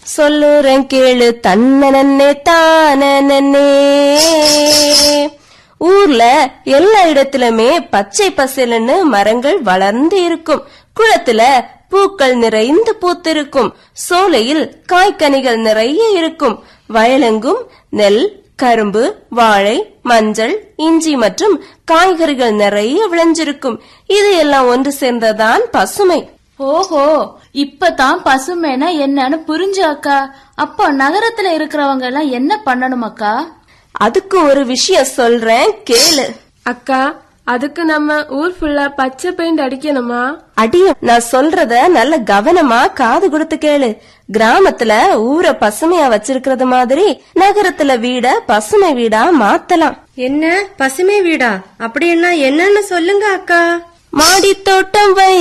சொல்லுறேன் கேளு தன்னனே தானனே ஊர்ல எல்லா இடத்திலுமே பச்சை பசேல்னு மரங்கள் வளர்ந்து இருக்கும் குளத்துல பூக்கள் நிறைந்து பூத்திருக்கும் சோலையில் காய்கனிகள் நிறைய இருக்கும் வயலெங்கும் நெல் கரும்பு வாழை மஞ்சள் இஞ்சி மற்றும் காய்கறிகள் நிறைய விளைஞ்சிருக்கும் இது எல்லாம் ஒன்று சேர்ந்ததான் பசுமை ஓஹோ இப்பதான் பசுமைனா என்னன்னு புரிஞ்சு அக்கா அப்போ நகரத்துல இருக்கிறவங்க எல்லாம் என்ன பண்ணணும் அக்கா அதுக்கு ஒரு விஷயம் சொல்றேன் கேளு அக்கா அதுக்கு நம்ம ஊர் ஃபுல்லா பச்சை பெயிண்ட் அடிக்கணுமா அடிய நான் சொல்றத நல்ல கவனமா காது கொடுத்து கேளு கிராமத்துல ஊரை பசுமையா வச்சிருக்கிறது மாதிரி நகரத்துல வீட பசுமை வீடா மாத்தலாம் என்ன பசுமை வீடா அப்படின்னா என்னன்னு சொல்லுங்க அக்கா மாடி தோட்டம் வை